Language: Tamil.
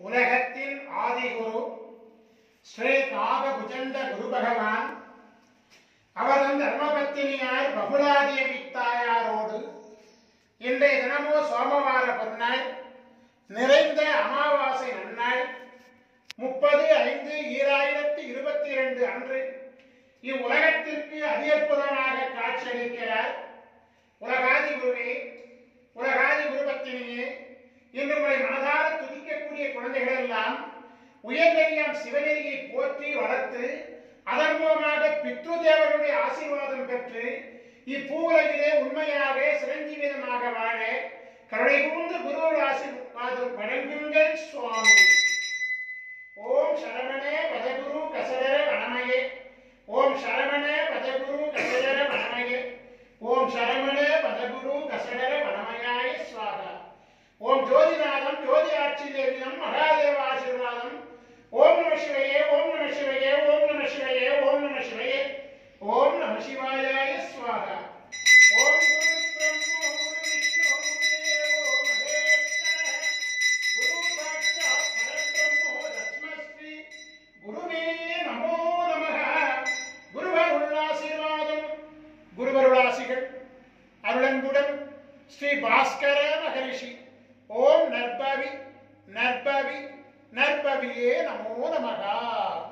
உலகத்தின் ஆதிகுரு ஸ்ரீ காகபுஜண்ட குரு பகவான் அவரது தர்மபத்தினியார் பகுலாதேவி தாயாரோடு இன்றைய தினமோ சோமவார பொன்னாள் நிறைந்த அமாவாசை நன்னாள் முப்பது ஐந்து ஈராயிரத்தி இருபத்தி இரண்டு அன்று இவ்வுலகத்திற்கு அதிகற்புதமாக காட்சியளிக்கிறார் உலகாதி குருவே உலகாதி குருபத்தினியே இன்று உங்களை மனதார துதிக்கக்கூடிய குழந்தைகள் எல்லாம் உயர்நெறியாம் சிவநெறியை போற்றி வளர்த்து அதன் மூலமாக பித்ரு தேவருடைய ஆசீர்வாதம் பெற்று இப்பூவுலகிலே உண்மையாக சிரஞ்சீவிதமாக வாழ கருணை கூர்ந்து குருவோட ஆசீர்வாதம் வழங்குங்கள் சுவாமி ஓம் சரவணே பதகுரு கசடர வனமயே ஓம் சரவணே பதகுரு கசடர வனமயே ஓம் சரவணே பதகுரு கசடர வனமயாய ஸ்வாகா ஓம் ஜோதிநாதம் ஜோதி ஆட்சி தேவியம் மகாதேவ ஆசீர்வாதம் ஓம் நம சிவையே ஓம் நம சிவையே ஓம் நம சிவையே ஓம் நம சிவையே ஓம் நம சிவாயாய ஸ்வாகா ஓம் குரு பிரம்மோ குரு விஷ்ணு குரு தேவோ மகேஸ்வரः குரு சாட்சாத் பரபிரம்மோ தஸ்மஸ்ரீ குருவே நமோ நமः குருவருளாசீர்வாதம் குருவருளாசிகள் அருளன்புடன் ஸ்ரீ பாஸ்கர மகரிஷி ஓம் நற்பவி நற்பவி நற்பவியே நமோ நமகா